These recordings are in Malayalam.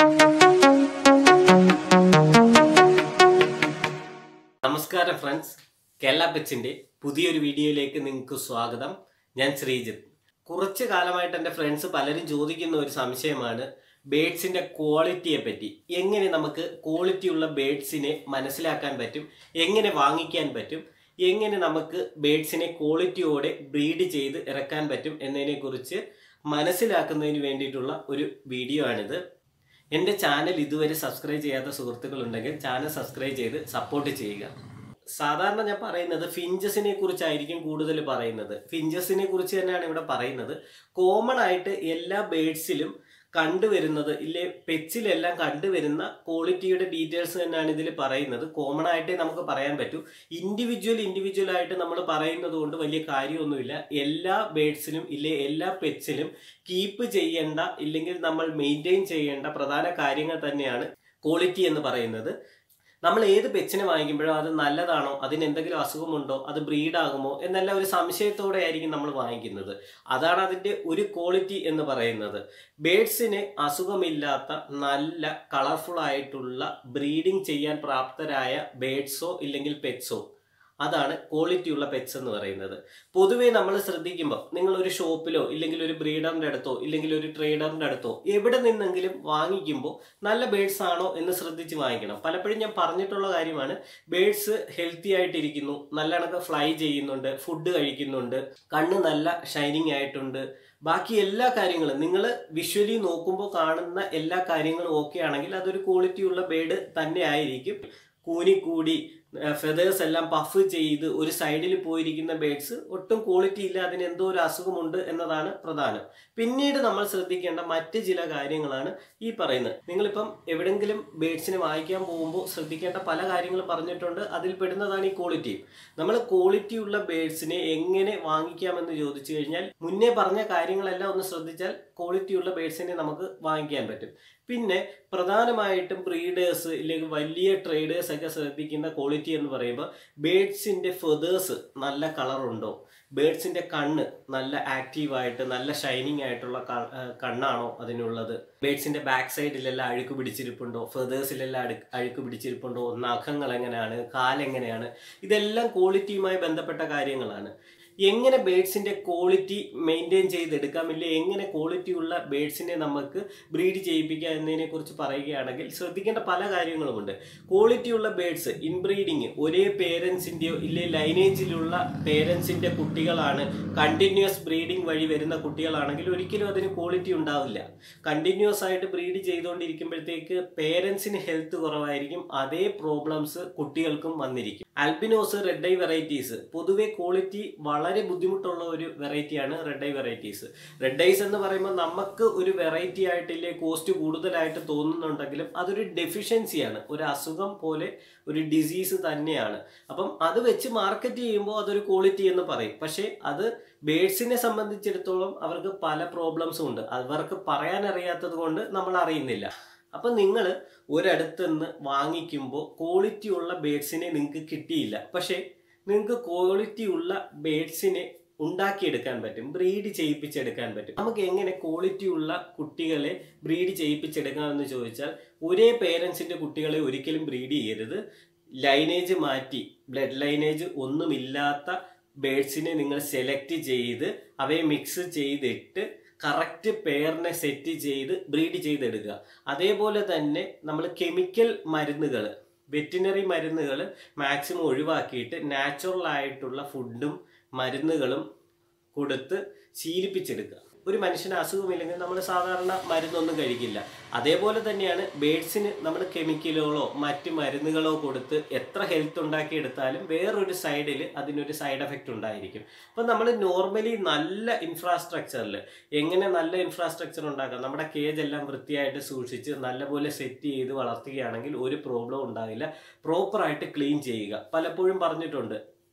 നമസ്കാരം ഫ്രണ്ട്സ് കേരള പെച്ചിന്റെ പുതിയൊരു വീഡിയോയിലേക്ക് നിങ്ങൾക്ക് സ്വാഗതം ഞാൻ ശ്രീജിത്ത് കുറച്ച് കാലമായിട്ട് എൻ്റെ ഫ്രണ്ട്സ് പലരും ചോദിക്കുന്ന ഒരു സംശയമാണ് ബേഡ്സിന്റെ ക്വാളിറ്റിയെ പറ്റി എങ്ങനെ നമുക്ക് ക്വാളിറ്റിയുള്ള ബേഡ്സിനെ മനസ്സിലാക്കാൻ പറ്റും എങ്ങനെ വാങ്ങിക്കാൻ പറ്റും എങ്ങനെ നമുക്ക് ബേഡ്സിനെ ക്വാളിറ്റിയോടെ ബ്രീഡ് ചെയ്ത് ഇറക്കാൻ പറ്റും എന്നതിനെക്കുറിച്ച് മനസ്സിലാക്കുന്നതിന് വേണ്ടിയിട്ടുള്ള ഒരു വീഡിയോ ആണിത് എൻ്റെ ചാനൽ ഇതുവരെ സബ്സ്ക്രൈബ് ചെയ്യാത്ത സുഹൃത്തുക്കളുണ്ടെങ്കിൽ ചാനൽ സബ്സ്ക്രൈബ് ചെയ്ത് സപ്പോർട്ട് ചെയ്യുക സാധാരണ ഞാൻ പറയുന്നത് ഫിഞ്ചസിനെ കുറിച്ചായിരിക്കും കൂടുതൽ പറയുന്നത് ഫിഞ്ചസിനെ കുറിച്ച് തന്നെയാണ് ഇവിടെ പറയുന്നത് കോമൺ ആയിട്ട് എല്ലാ ബേഡ്സിലും കണ്ടുവരുന്നത് ഇല്ലേ പെറ്റ്സിലെല്ലാം കണ്ടുവരുന്ന ക്വാളിറ്റിയുടെ ഡീറ്റെയിൽസ് തന്നെയാണ് ഇതിൽ പറയുന്നത് കോമൺ ആയിട്ടേ നമുക്ക് പറയാൻ പറ്റൂ ഇൻഡിവിജ്വൽ ഇൻഡിവിജ്വൽ ആയിട്ട് നമ്മൾ പറയുന്നത് കൊണ്ട് വലിയ കാര്യമൊന്നുമില്ല എല്ലാ ബേഡ്സിലും ഇല്ലേ എല്ലാ പെറ്റ്സിലും കീപ്പ് ചെയ്യേണ്ട ഇല്ലെങ്കിൽ നമ്മൾ മെയിൻറ്റെയിൻ ചെയ്യേണ്ട പ്രധാന കാര്യങ്ങൾ തന്നെയാണ് ക്വാളിറ്റി എന്ന് പറയുന്നത് നമ്മൾ ഏത് പെറ്റ്സിനെ വാങ്ങിക്കുമ്പോഴോ അത് നല്ലതാണോ അതിന് എന്തെങ്കിലും അസുഖമുണ്ടോ അത് ബ്രീഡ് ആകുമോ എന്നെല്ലാം ഒരു സംശയത്തോടെ ആയിരിക്കും നമ്മൾ വാങ്ങിക്കുന്നത് അതാണ് അതിൻ്റെ ഒരു ക്വാളിറ്റി എന്ന് പറയുന്നത് ബേഡ്സിന് അസുഖമില്ലാത്ത നല്ല കളർഫുൾ ആയിട്ടുള്ള ബ്രീഡിംഗ് ചെയ്യാൻ പ്രാപ്തരായ ബേഡ്സോ ഇല്ലെങ്കിൽ പെറ്റ്സോ അതാണ് ക്വാളിറ്റി ഉള്ള പെറ്റ്സ് എന്ന് പറയുന്നത് പൊതുവേ നമ്മൾ ശ്രദ്ധിക്കുമ്പോൾ നിങ്ങൾ ഒരു ഷോപ്പിലോ ഇല്ലെങ്കിൽ ഒരു ബ്രീഡറിന്റെ അടുത്തോ ഇല്ലെങ്കിൽ ഒരു ട്രേഡറിന്റെ അടുത്തോ എവിടെ നിന്നെങ്കിലും വാങ്ങിക്കുമ്പോൾ നല്ല ബേഡ്സ് ആണോ എന്ന് ശ്രദ്ധിച്ച് വാങ്ങിക്കണം പലപ്പോഴും ഞാൻ പറഞ്ഞിട്ടുള്ള കാര്യമാണ് ബേഡ്സ് ഹെൽത്തി ആയിട്ടിരിക്കുന്നു നല്ല കണക്ക് ഫ്ലൈ ചെയ്യുന്നുണ്ട് ഫുഡ് കഴിക്കുന്നുണ്ട് കണ്ണ് നല്ല ഷൈനിങ് ആയിട്ടുണ്ട് ബാക്കി എല്ലാ കാര്യങ്ങളും നിങ്ങൾ വിഷ്വലി നോക്കുമ്പോൾ കാണുന്ന എല്ലാ കാര്യങ്ങളും ഓക്കെ ആണെങ്കിൽ അതൊരു ക്വാളിറ്റി ഉള്ള ബേഡ് തന്നെ ആയിരിക്കും കൂനിക്കൂടി ഫെതേഴ്സ് എല്ലാം പഫ് ചെയ്ത് ഒരു സൈഡിൽ പോയിരിക്കുന്ന ബേഡ്സ് ഒട്ടും ക്വാളിറ്റി ഇല്ല അതിന് എന്തോ ഒരു അസുഖമുണ്ട് എന്നതാണ് പ്രധാനം പിന്നീട് നമ്മൾ ശ്രദ്ധിക്കേണ്ട മറ്റ് ചില കാര്യങ്ങളാണ് ഈ പറയുന്നത് നിങ്ങളിപ്പം എവിടെങ്കിലും ബേഡ്സിനെ വാങ്ങിക്കാൻ പോകുമ്പോൾ ശ്രദ്ധിക്കേണ്ട പല കാര്യങ്ങളും പറഞ്ഞിട്ടുണ്ട് അതിൽ പെടുന്നതാണ് ഈ ക്വാളിറ്റി നമ്മൾ ക്വാളിറ്റി ഉള്ള ബേഡ്സിനെ എങ്ങനെ വാങ്ങിക്കാമെന്ന് ചോദിച്ചു കഴിഞ്ഞാൽ മുന്നേ പറഞ്ഞ കാര്യങ്ങളെല്ലാം ഒന്ന് ശ്രദ്ധിച്ചാൽ ക്വാളിറ്റി ഉള്ള ബേഡ്സിനെ നമുക്ക് വാങ്ങിക്കാൻ പറ്റും പിന്നെ പ്രധാനമായിട്ടും ബ്രീഡേഴ്സ് ഇല്ലെങ്കിൽ വലിയ ട്രേഡേഴ്സ് ഒക്കെ ശ്രദ്ധിക്കുന്ന ക്വാളിറ്റി എന്ന് പറയുമ്പോൾ ബേഡ്സിന്റെ ഫെതേഴ്സ് നല്ല കളറുണ്ടോ ബേഡ്സിന്റെ കണ്ണ് നല്ല ആക്റ്റീവായിട്ട് നല്ല ഷൈനിങ് ആയിട്ടുള്ള കണ്ണാണോ അതിനുള്ളത് ബേഡ്സിന്റെ ബാക്ക് സൈഡിലെല്ലാം അഴുക്ക് പിടിച്ചിരിപ്പുണ്ടോ ഫെതേഴ്സിലെല്ലാം അഴു അഴുക്ക് പിടിച്ചിരിപ്പുണ്ടോ നഖങ്ങൾ എങ്ങനെയാണ് കാലെങ്ങനെയാണ് ഇതെല്ലാം ക്വാളിറ്റിയുമായി ബന്ധപ്പെട്ട കാര്യങ്ങളാണ് എങ്ങനെ ബേഡ്സിന്റെ ക്വാളിറ്റി മെയിൻറ്റെയിൻ ചെയ്തെടുക്കാം ഇല്ല എങ്ങനെ ക്വാളിറ്റി ഉള്ള ബേഡ്സിനെ നമുക്ക് ബ്രീഡ് ചെയ്യിപ്പിക്കാം എന്നതിനെ കുറിച്ച് പറയുകയാണെങ്കിൽ ശ്രദ്ധിക്കേണ്ട പല കാര്യങ്ങളുമുണ്ട് ക്വാളിറ്റി ഉള്ള ബേഡ്സ് ഇൻബ്രീഡിങ് ഒരേ പേരൻസിന്റെയോ ഇല്ലേ ലൈനേജിലുള്ള പേരൻസിന്റെ കുട്ടികളാണ് കണ്ടിന്യൂസ് ബ്രീഡിംഗ് വഴി വരുന്ന കുട്ടികളാണെങ്കിൽ ഒരിക്കലും അതിന് ക്വാളിറ്റി ഉണ്ടാവില്ല കണ്ടിന്യൂസ് ആയിട്ട് ബ്രീഡ് ചെയ്തുകൊണ്ടിരിക്കുമ്പോഴത്തേക്ക് പേരൻസിന് ഹെൽത്ത് കുറവായിരിക്കും അതേ പ്രോബ്ലംസ് കുട്ടികൾക്കും വന്നിരിക്കും ആൽബിനോസ് റെഡ് ഐ വെറൈറ്റീസ് പൊതുവെ ക്വാളിറ്റി വളരെ ബുദ്ധിമുട്ടുള്ള ഒരു വെറൈറ്റിയാണ് red eye varieties red eyes എന്ന് പറയുമ്പോൾ നമുക്ക് ഒരു വെറൈറ്റി ആയിട്ടില്ലേ കോസ്റ്റ് കൂടുതലായിട്ട് തോന്നുന്നുണ്ടെങ്കിലും അതൊരു ഡെഫിഷ്യൻസിയാണ് ഒരു അസുഖം പോലെ ഒരു ഡിസീസ് തന്നെയാണ് അപ്പം അത് വെച്ച് മാർക്കറ്റ് ചെയ്യുമ്പോൾ അതൊരു ക്വാളിറ്റി എന്ന് പറയും പക്ഷേ അത് ബേഡ്സിനെ സംബന്ധിച്ചിടത്തോളം അവർക്ക് പല പ്രോബ്ലംസും ഉണ്ട് അവർക്ക് പറയാൻ അറിയാത്തത് കൊണ്ട് നമ്മൾ അറിയുന്നില്ല അപ്പം നിങ്ങൾ ഒരിടത്ത് നിന്ന് വാങ്ങിക്കുമ്പോൾ ക്വാളിറ്റി ഉള്ള ബേഡ്സിനെ നിങ്ങൾക്ക് കിട്ടിയില്ല പക്ഷേ നിങ്ങൾക്ക് ക്വാളിറ്റി ഉള്ള ബേഡ്സിനെ ഉണ്ടാക്കിയെടുക്കാൻ പറ്റും ബ്രീഡ് ചെയ്യിപ്പിച്ചെടുക്കാൻ പറ്റും നമുക്ക് എങ്ങനെ ക്വാളിറ്റി ഉള്ള കുട്ടികളെ ബ്രീഡ് ചെയ്യിപ്പിച്ചെടുക്കാമെന്ന് ചോദിച്ചാൽ ഒരേ പേരൻസിന്റെ കുട്ടികളെ ഒരിക്കലും ബ്രീഡ് ചെയ്യരുത് ലൈനേജ് മാറ്റി ബ്ലഡ് ലൈനേജ് ഒന്നുമില്ലാത്ത ബേഡ്സിനെ നിങ്ങൾ സെലക്ട് ചെയ്ത് അവയെ മിക്സ് ചെയ്തിട്ട് കറക്റ്റ് പെയറിനെ സെറ്റ് ചെയ്ത് ബ്രീഡ് ചെയ്തെടുക്കുക അതേപോലെ തന്നെ നമ്മൾ കെമിക്കൽ മരുന്നുകൾ വെറ്റിനറി മരുന്നുകൾ മാക്സിമം ഒഴിവാക്കിയിട്ട് നാച്ചുറൽ ആയിട്ടുള്ള ഫുഡും മരുന്നുകളും കൊടുത്ത് ശീലിപ്പിച്ചെടുക്കുക ഒരു മനുഷ്യന് അസുഖമില്ലെങ്കിൽ നമ്മൾ സാധാരണ മരുന്നൊന്നും കഴിക്കില്ല അതേപോലെ തന്നെയാണ് ബേഡ്സിന് നമ്മൾ കെമിക്കലുകളോ മറ്റ് മരുന്നുകളോ കൊടുത്ത് എത്ര ഹെൽത്ത് ഉണ്ടാക്കിയെടുത്താലും വേറൊരു സൈഡിൽ അതിനൊരു സൈഡ് എഫക്റ്റ് ഉണ്ടായിരിക്കും അപ്പം നമ്മൾ നോർമലി നല്ല ഇൻഫ്രാസ്ട്രക്ചറിൽ എങ്ങനെ നല്ല ഇൻഫ്രാസ്ട്രക്ചർ ഉണ്ടാക്കാം നമ്മുടെ കേജ് എല്ലാം വൃത്തിയായിട്ട് സൂക്ഷിച്ച് നല്ലപോലെ സെറ്റ് ചെയ്ത് വളർത്തുകയാണെങ്കിൽ ഒരു പ്രോബ്ലം ഉണ്ടാകില്ല പ്രോപ്പറായിട്ട് ക്ലീൻ ചെയ്യുക പലപ്പോഴും പറഞ്ഞിട്ടുണ്ട്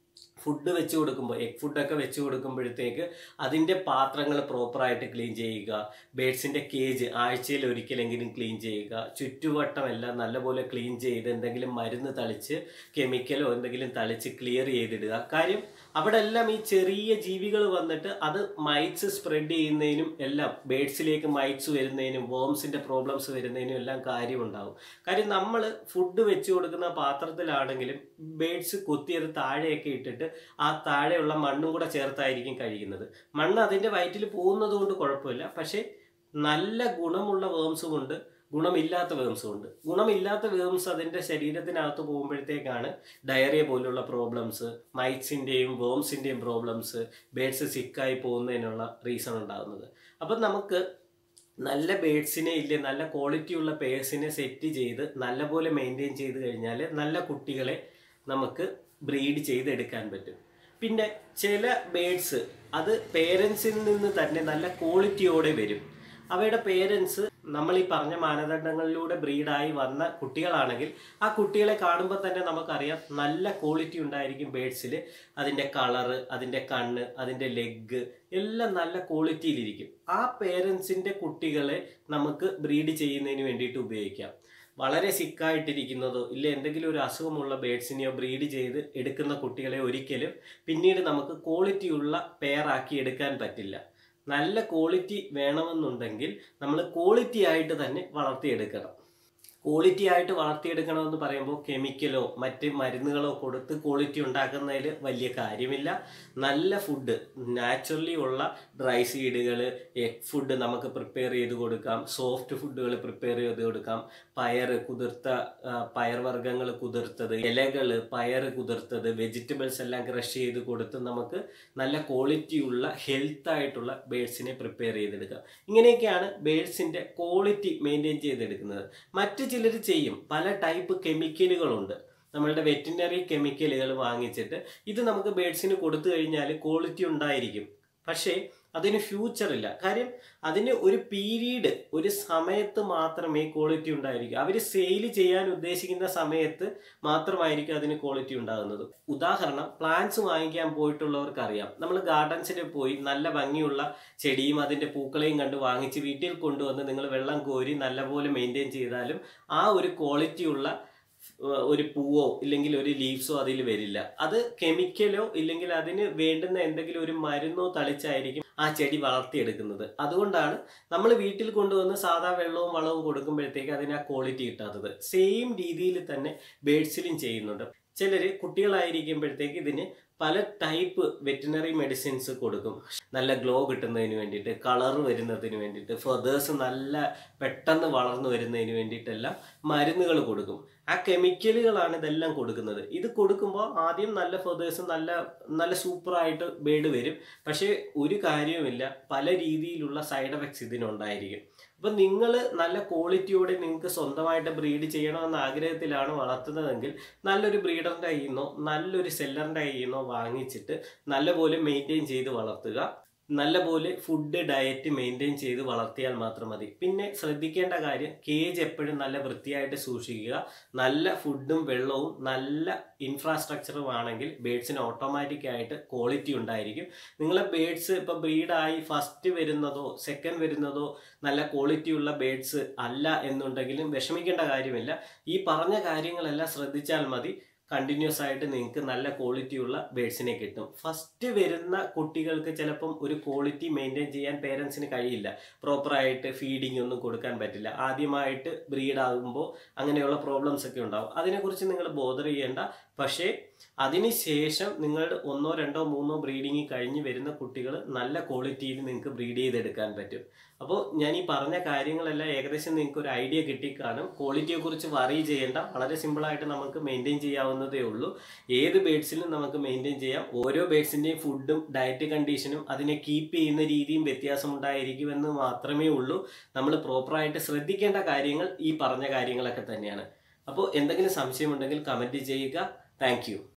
ഫുഡ് വെച്ച് കൊടുക്കുമ്പോൾ എഗ് ഫുഡൊക്കെ വെച്ച് കൊടുക്കുമ്പോഴത്തേക്ക് അതിൻ്റെ പാത്രങ്ങൾ പ്രോപ്പറായിട്ട് ക്ലീൻ ചെയ്യുക ബേഡ്സിൻ്റെ കേജ് ആഴ്ചയിൽ ഒരിക്കലെങ്കിലും ക്ലീൻ ചെയ്യുക ചുറ്റുവട്ടം എല്ലാം നല്ലപോലെ ക്ലീൻ ചെയ്ത് എന്തെങ്കിലും മരുന്ന് തളിച്ച് കെമിക്കലോ എന്തെങ്കിലും തളിച്ച് ക്ലിയർ ചെയ്തിടുക കാര്യം അവിടെ എല്ലാം ഈ ചെറിയ ജീവികൾ വന്നിട്ട് അത് മൈറ്റ്സ് സ്പ്രെഡ് ചെയ്യുന്നതിനും എല്ലാം ബേഡ്സിലേക്ക് മൈറ്റ്സ് വരുന്നതിനും വോംസിൻ്റെ പ്രോബ്ലംസ് വരുന്നതിനും എല്ലാം കാര്യമുണ്ടാവും കാര്യം നമ്മൾ ഫുഡ് വെച്ച് കൊടുക്കുന്ന പാത്രത്തിലാണെങ്കിലും ബേഡ്സ് കൊത്തിയത് താഴെയൊക്കെ ഇട്ടിട്ട് ആ താഴെയുള്ള മണ്ണും കൂടെ ചേർത്തായിരിക്കും കഴിക്കുന്നത് മണ്ണ് അതിൻ്റെ വയറ്റിൽ പോകുന്നത് കൊണ്ട് കുഴപ്പമില്ല പക്ഷേ നല്ല ഗുണമുള്ള വേംസും ഉണ്ട് ഗുണമില്ലാത്ത വേംസും ഉണ്ട് ഗുണമില്ലാത്ത വേംസ് അതിൻ്റെ ശരീരത്തിനകത്ത് പോകുമ്പോഴത്തേക്കാണ് ഡയറിയ പോലുള്ള പ്രോബ്ലംസ് മൈറ്റ്സിൻ്റെയും വേംസിൻ്റെയും പ്രോബ്ലംസ് ബേഡ്സ് സിക്കായി പോകുന്നതിനുള്ള റീസൺ ഉണ്ടാകുന്നത് അപ്പം നമുക്ക് നല്ല ബേഡ്സിനെ ഇല്ലേ നല്ല ക്വാളിറ്റിയുള്ള പേഴ്സിനെ സെറ്റ് ചെയ്ത് നല്ലപോലെ മെയിൻറ്റെയിൻ ചെയ്ത് കഴിഞ്ഞാൽ നല്ല കുട്ടികളെ നമുക്ക് ബ്രീഡ് ചെയ്തെടുക്കാൻ പറ്റും പിന്നെ ചില ബേഡ്സ് അത് പേരൻസിൽ നിന്ന് തന്നെ നല്ല ക്വാളിറ്റിയോടെ വരും അവയുടെ പേരൻസ് നമ്മൾ ഈ പറഞ്ഞ മാനദണ്ഡങ്ങളിലൂടെ ബ്രീഡായി വന്ന കുട്ടികളാണെങ്കിൽ ആ കുട്ടികളെ കാണുമ്പോൾ തന്നെ നമുക്കറിയാം നല്ല ക്വാളിറ്റി ഉണ്ടായിരിക്കും ബേഡ്സിൽ അതിൻ്റെ കളറ് അതിൻ്റെ കണ്ണ് അതിൻ്റെ ലെഗ് എല്ലാം നല്ല ക്വാളിറ്റിയിലിരിക്കും ആ പേരൻസിൻ്റെ കുട്ടികളെ നമുക്ക് ബ്രീഡ് ചെയ്യുന്നതിന് വേണ്ടിയിട്ട് ഉപയോഗിക്കാം വളരെ സിക്കായിട്ടിരിക്കുന്നതോ ഇല്ല എന്തെങ്കിലും ഒരു അസുഖമുള്ള ബേഡ്സിനെയോ ബ്രീഡ് ചെയ്ത് എടുക്കുന്ന കുട്ടികളെ ഒരിക്കലും പിന്നീട് നമുക്ക് ക്വാളിറ്റിയുള്ള പെയറാക്കി എടുക്കാൻ പറ്റില്ല നല്ല ക്വാളിറ്റി വേണമെന്നുണ്ടെങ്കിൽ നമ്മൾ ക്വാളിറ്റി ആയിട്ട് തന്നെ വളർത്തിയെടുക്കണം ക്വാളിറ്റി ആയിട്ട് വളർത്തിയെടുക്കണമെന്ന് പറയുമ്പോൾ കെമിക്കലോ മറ്റ് മരുന്നുകളോ കൊടുത്ത് ക്വാളിറ്റി ഉണ്ടാക്കുന്നതിൽ വലിയ കാര്യമില്ല നല്ല ഫുഡ് നാച്ചുറലി ഉള്ള ഡ്രൈ സീഡുകൾ എഗ് ഫുഡ് നമുക്ക് പ്രിപ്പയർ ചെയ്ത് കൊടുക്കാം സോഫ്റ്റ് ഫുഡുകൾ പ്രിപ്പയർ ചെയ്ത് കൊടുക്കാം പയർ കുതിർത്ത ആ, പയർവർഗ്ഗങ്ങൾ കുതിർത്തത് ഇലകൾ പയർ കുതിർത്തത് വെജിറ്റബിൾസ് എല്ലാം ക്രഷ് ചെയ്ത് കൊടുത്ത് നമുക്ക് നല്ല ക്വാളിറ്റിയുള്ള ഹെൽത്ത് ആയിട്ടുള്ള ബേഡ്സിനെ പ്രിപ്പയർ ചെയ്തെടുക്കാം ഇങ്ങനെയൊക്കെയാണ് ബേഡ്സിൻ്റെ ക്വാളിറ്റി മെയിൻറ്റെയിൻ ചെയ്തെടുക്കുന്നത് മറ്റ് ചിലർ ചെയ്യും പല ടൈപ്പ് കെമിക്കലുകളുണ്ട് നമ്മളുടെ വെറ്റിനറി കെമിക്കലുകൾ വാങ്ങിച്ചിട്ട് ഇത് നമുക്ക് ബേഡ്സിന് കൊടുത്തു കഴിഞ്ഞാൽ ക്വാളിറ്റി ഉണ്ടായിരിക്കും പക്ഷേ അതിന് ഫ്യൂച്ചർ ഇല്ല കാര്യം അതിന് ഒരു പീരീഡ് ഒരു സമയത്ത് മാത്രമേ ക്വാളിറ്റി ഉണ്ടായിരിക്കൂ അവർ സെയിൽ ചെയ്യാൻ ഉദ്ദേശിക്കുന്ന സമയത്ത് മാത്രമായിരിക്കും അതിന് ക്വാളിറ്റി ഉണ്ടാകുന്നത് ഉദാഹരണം പ്ലാന്റ്സ് വാങ്ങിക്കാൻ പോയിട്ടുള്ളവർക്ക് അറിയാം നമ്മൾ ഗാർഡൻസിൽ പോയി നല്ല ഭംഗിയുള്ള ചെടിയും അതിൻ്റെ പൂക്കളെയും കണ്ട് വാങ്ങിച്ച് വീട്ടിൽ കൊണ്ടുവന്ന് നിങ്ങൾ വെള്ളം കോരി നല്ലപോലെ മെയിൻറ്റെയിൻ ചെയ്താലും ആ ഒരു ക്വാളിറ്റിയുള്ള ഏഹ് ഒരു പൂവോ ഇല്ലെങ്കിൽ ഒരു ലീവ്സോ അതിൽ വരില്ല അത് കെമിക്കലോ ഇല്ലെങ്കിൽ അതിന് വേണ്ടുന്ന എന്തെങ്കിലും ഒരു മരുന്നോ തളിച്ചായിരിക്കും ആ ചെടി വളർത്തിയെടുക്കുന്നത് അതുകൊണ്ടാണ് നമ്മൾ വീട്ടിൽ കൊണ്ടുവന്ന് സാധാ വെള്ളവും വളവും കൊടുക്കുമ്പോഴത്തേക്ക് അതിന് ആ ക്വാളിറ്റി കിട്ടാത്തത് സെയിം രീതിയിൽ തന്നെ ബേഡ്സിലും ചെയ്യുന്നുണ്ട് ചിലർ കുട്ടികളായിരിക്കുമ്പോഴത്തേക്ക് ഇതിന് പല ടൈപ്പ് വെറ്റിനറി മെഡിസിൻസ് കൊടുക്കും നല്ല ഗ്ലോ കിട്ടുന്നതിന് വേണ്ടിയിട്ട് കളർ വരുന്നതിന് വേണ്ടിയിട്ട് ഫെതേഴ്സ് നല്ല പെട്ടെന്ന് വളർന്നു വരുന്നതിന് വേണ്ടിയിട്ടെല്ലാം മരുന്നുകൾ കൊടുക്കും ആ കെമിക്കലുകളാണ് ഇതെല്ലാം കൊടുക്കുന്നത് ഇത് കൊടുക്കുമ്പോൾ ആദ്യം നല്ല ഫെതേഴ്സ് നല്ല നല്ല സൂപ്പറായിട്ട് ബേഡ് വരും പക്ഷേ ഒരു കാര്യവുമില്ല പല രീതിയിലുള്ള സൈഡ് എഫക്ട്സ് ഇതിനുണ്ടായിരിക്കും അപ്പം നിങ്ങൾ നല്ല ക്വാളിറ്റിയോടെ നിങ്ങൾക്ക് സ്വന്തമായിട്ട് ബ്രീഡ് ചെയ്യണമെന്ന ആഗ്രഹത്തിലാണ് വളർത്തുന്നതെങ്കിൽ നല്ലൊരു ബ്രീഡറിൻ്റെ കയ്യിൽ നിന്നോ നല്ലൊരു സെല്ലറിൻ്റെ കയ്യിൽ നിന്നോ വാങ്ങിച്ചിട്ട് നല്ലപോലെ മെയിൻറ്റെയിൻ ചെയ്ത് വളർത്തുക നല്ലപോലെ ഫുഡ് ഡയറ്റ് മെയിൻറ്റെയിൻ ചെയ്ത് വളർത്തിയാൽ മാത്രം മതി പിന്നെ ശ്രദ്ധിക്കേണ്ട കാര്യം കേജ് എപ്പോഴും നല്ല വൃത്തിയായിട്ട് സൂക്ഷിക്കുക നല്ല ഫുഡും വെള്ളവും നല്ല ഇൻഫ്രാസ്ട്രക്ചറും ആണെങ്കിൽ ബേഡ്സിന് ഓട്ടോമാറ്റിക് ആയിട്ട് ക്വാളിറ്റി ഉണ്ടായിരിക്കും നിങ്ങളെ ബേഡ്സ് ഇപ്പോൾ ബ്രീഡായി ഫസ്റ്റ് വരുന്നതോ സെക്കൻഡ് വരുന്നതോ നല്ല ക്വാളിറ്റിയുള്ള ബേഡ്സ് അല്ല എന്നുണ്ടെങ്കിലും വിഷമിക്കേണ്ട കാര്യമില്ല ഈ പറഞ്ഞ കാര്യങ്ങളെല്ലാം ശ്രദ്ധിച്ചാൽ മതി കണ്ടിന്യൂസ് ആയിട്ട് നിങ്ങൾക്ക് നല്ല ക്വാളിറ്റിയുള്ള ബേഡ്സിനെ കിട്ടും ഫസ്റ്റ് വരുന്ന കുട്ടികൾക്ക് ചിലപ്പം ഒരു ക്വാളിറ്റി മെയിൻറ്റെയിൻ ചെയ്യാൻ പേരൻസിന് കഴിയില്ല പ്രോപ്പറായിട്ട് ഫീഡിംഗ് ഒന്നും കൊടുക്കാൻ പറ്റില്ല ആദ്യമായിട്ട് ബ്രീഡ് ആകുമ്പോൾ അങ്ങനെയുള്ള പ്രോബ്ലംസ് ഒക്കെ ഉണ്ടാവും അതിനെക്കുറിച്ച് നിങ്ങൾ ബോധർ ചെയ്യേണ്ട പക്ഷേ അതിനുശേഷം നിങ്ങൾ ഒന്നോ രണ്ടോ മൂന്നോ ബ്രീഡിങ് കഴിഞ്ഞ് വരുന്ന കുട്ടികൾ നല്ല ക്വാളിറ്റിയിൽ നിങ്ങൾക്ക് ബ്രീഡ് ചെയ്തെടുക്കാൻ പറ്റും അപ്പോൾ ഞാൻ ഈ പറഞ്ഞ കാര്യങ്ങളെല്ലാം ഏകദേശം നിങ്ങൾക്ക് ഒരു ഐഡിയ കിട്ടിക്കാണും ക്വാളിറ്റിയെ കുറിച്ച് വറി ചെയ്യേണ്ട വളരെ സിമ്പിളായിട്ട് നമുക്ക് മെയിൻറ്റെയിൻ ചെയ്യാവുന്നതേ ഉള്ളൂ ഏത് ബേഡ്സിലും നമുക്ക് മെയിൻറ്റെയിൻ ചെയ്യാം ഓരോ ബേഡ്സിൻ്റെയും ഫുഡും ഡയറ്റ് കണ്ടീഷനും അതിനെ കീപ്പ് ചെയ്യുന്ന രീതിയും വ്യത്യാസമുണ്ടായിരിക്കുമെന്ന് മാത്രമേ ഉള്ളൂ നമ്മൾ പ്രോപ്പറായിട്ട് ശ്രദ്ധിക്കേണ്ട കാര്യങ്ങൾ ഈ പറഞ്ഞ കാര്യങ്ങളൊക്കെ തന്നെയാണ് അപ്പോൾ എന്തെങ്കിലും സംശയമുണ്ടെങ്കിൽ കമൻറ്റ് ചെയ്യുക താങ്ക്